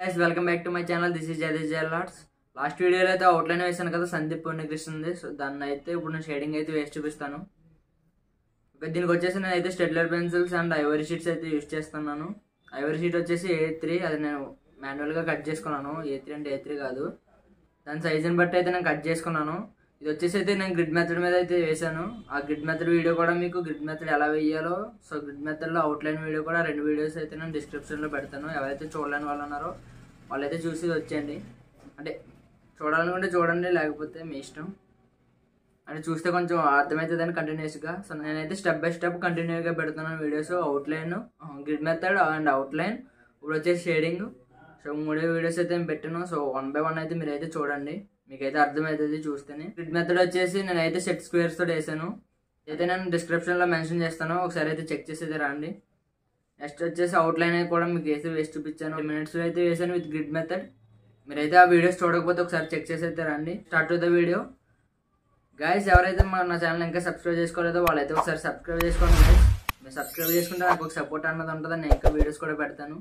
Guys welcome back to my channel this is Jagadish జయలాట్స్ last వీడియోలో అయితే అవుట్లైన్ వేసాను కదా సందీప్ ఉంది సో దాన్ని అయితే ఇప్పుడు నేను షేడింగ్ అయితే వేసి చూపిస్తాను ఓకే దీనికి వచ్చేసి నేను అయితే Staedtler pencils and ivory sheets అయితే యూస్ చేస్తున్నాను ఐవరీ షీట్ వచ్చేసి ఏ త్రీ అది నేను మాన్యువల్గా కట్ చేసుకున్నాను ఏ త్రీ అంటే ఏ త్రీ కాదు దాని సైజుని బట్టి అయితే నేను కట్ చేసుకున్నాను ఇది వచ్చేసి అయితే నేను గ్రిడ్ మెథడ్ మీద అయితే వేసాను ఆ గ్రిడ్ మెథడ్ వీడియో కూడా మీకు గ్రిడ్ మెథడ్ ఎలా వేయాలో సో గ్రిడ్ మెథడ్లో అవుట్లైన్ వీడియో కూడా రెండు వీడియోస్ అయితే నేను డిస్క్రిప్షన్లో పెడతాను ఎవరైతే చూడలేని వాళ్ళు ఉన్నారో వాళ్ళైతే చూసి వచ్చేయండి అంటే చూడాలనుకుంటే చూడండి లేకపోతే మీ ఇష్టం అంటే చూస్తే కొంచెం అర్థమవుతుందని కంటిన్యూస్గా సో నేనైతే స్టెప్ బై స్టెప్ కంటిన్యూగా పెడుతున్నాను videos outline grid method and outline ఇప్పుడు వచ్చేసి షేడింగ్ సో మూడే వీడియోస్ అయితే నేను పెట్టాను సో వన్ బై వన్ అయితే మీరైతే చూడండి మీకైతే అర్థమవుతుంది చూస్తేనే గ్రిడ్ మెథడ్ వచ్చేసి నేనైతే సెట్ స్క్వేర్స్ తోటి వేసాను అయితే నేను డిస్క్రిప్షన్లో మెన్షన్ చేస్తాను ఒకసారి అయితే చెక్ చేసి అయితే రండి నెక్స్ట్ వచ్చేసి అవుట్లైన్ అయితే కూడా మీకు వేసి వేసి చూపించాను మినిట్స్లో అయితే వేసాను విత్ గ్రిడ్ మెథడ్ మీరైతే ఆ వీడియోస్ చూడకపోతే ఒకసారి చెక్ చేసి అయితే రండి start to the video guys ఎవరైతే మా నా ఛానల్ ఇంకా సబ్స్క్రైబ్ చేసుకోలేదో వాళ్ళైతే ఒకసారి సబ్స్క్రైబ్ చేసుకోండి guys. మీరు సబ్స్క్రైబ్ చేసుకుంటే నాకు ఒక సపోర్ట్ అన్నది ఉంటుంది నేను ఇంకా వీడియోస్ కూడా పెడతాను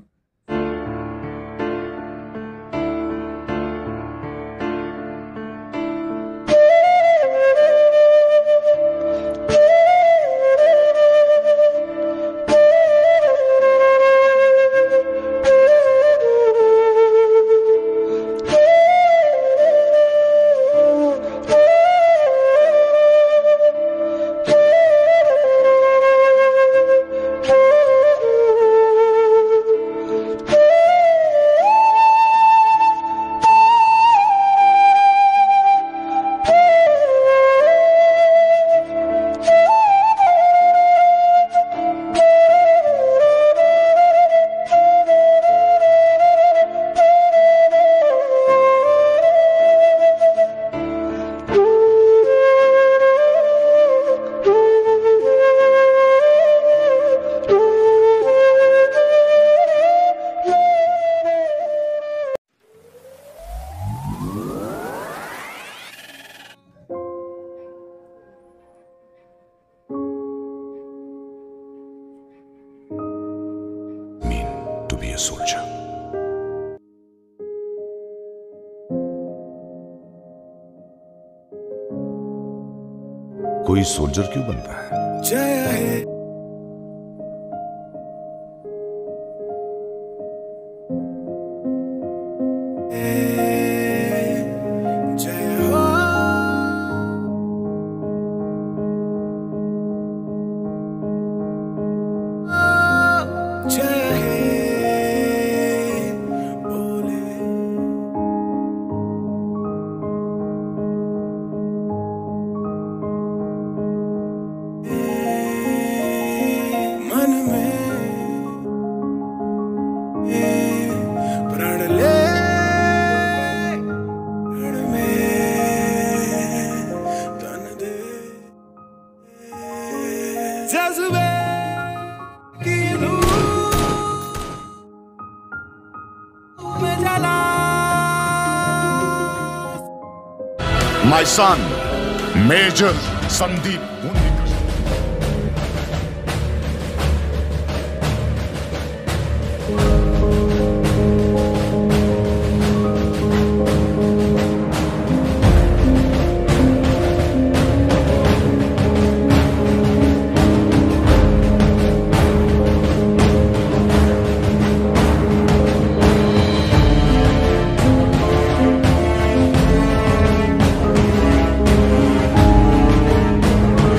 mean to be a soldier. कोई सोल्जर क्यों बनता है मन में प्रण ले रण में तन दे जज्बे की धूप में जला My son, Major Sandeep Unnikar. నీ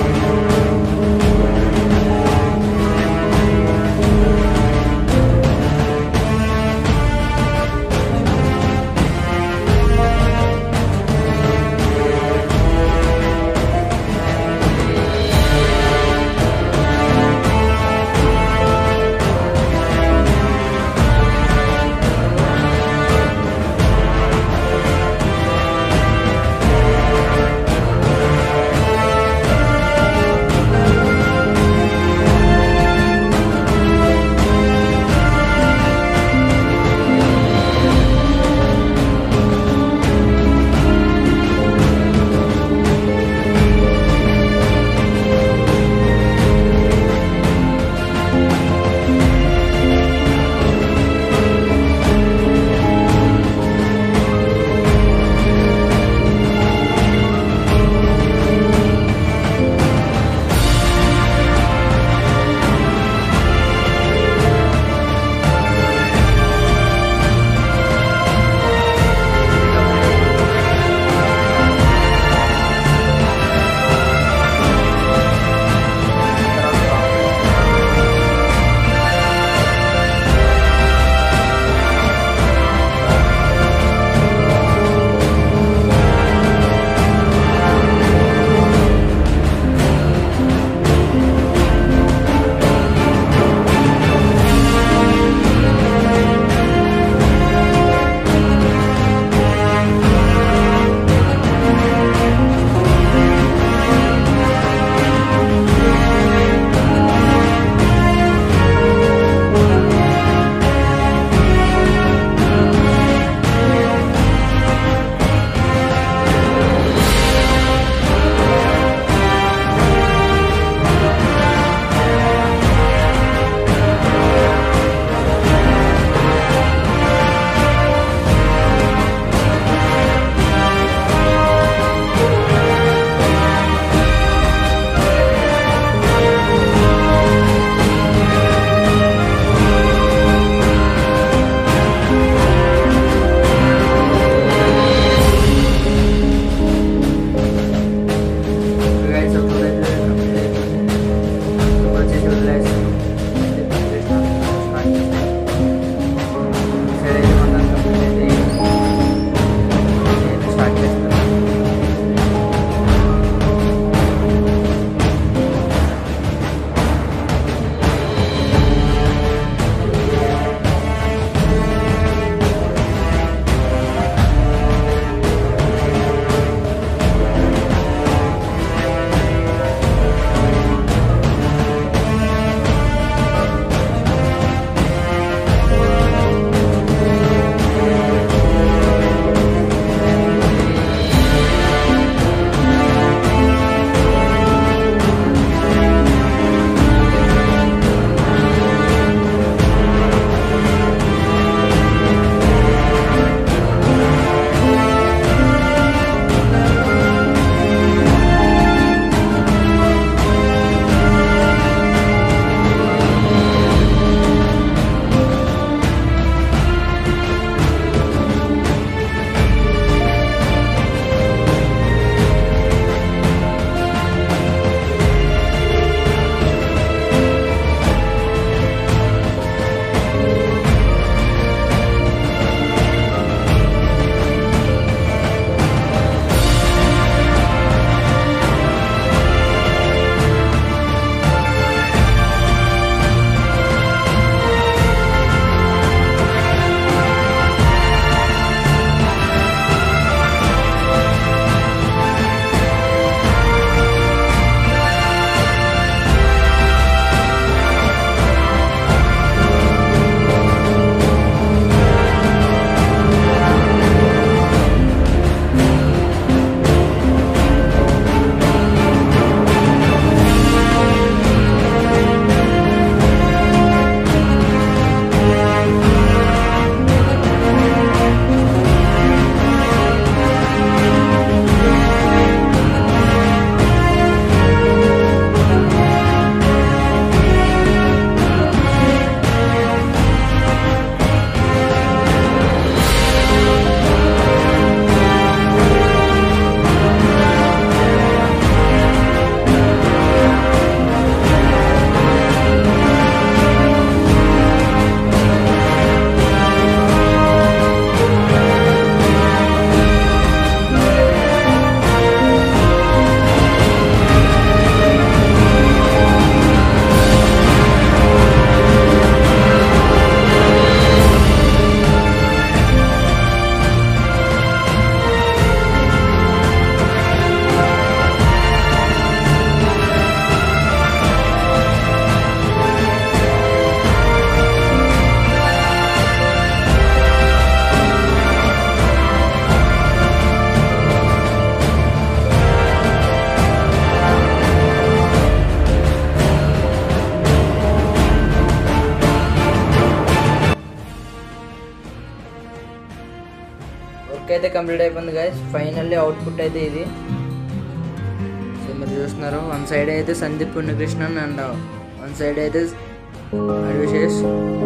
వర్క్ అయితే కంప్లీట్ అయిపోయింది గైస్ ఫైనల్లీ అవుట్పుట్ అయితే ఇది సో మీరు చూస్తున్నారు వన్ సైడ్ అయితే Sandeep Unnikrishnan and one side అయితే అడ్విషేష్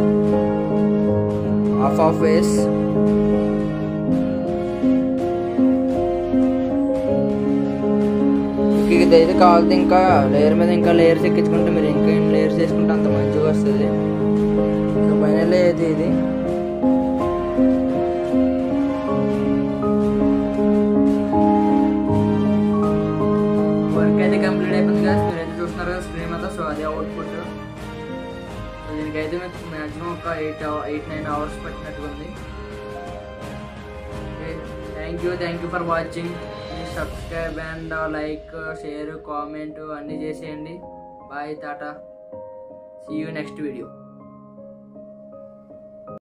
హాఫ్ ఆఫ్ వేస్ మీకు ఇదైతే కావాలంటే ఇంకా లేయర్ మీద ఇంకా లేయర్స్ ఎక్కించుకుంటే మీరు ఇంకా ఎన్ని లేయర్స్ వేసుకుంటే అంత మంచిగా వస్తుంది సో ఫైనల్ అయితే ఇది వర్క్ అయితే కంప్లీట్ అయిపోయింది కదా మీరు అయితే చూస్తున్నారు కదా స్క్రీన్ మీద సో అది అవుట్పుట్ సో దీనికైతే మీకు మ్యాక్సిమం ఒక ఎయిట్ ఎయిట్ నైన్ అవర్స్ పట్టినట్టుగా ఉంది thank you thank you for watching please subscribe and like share comment అన్నీ చేసేయండి bye tata see you next video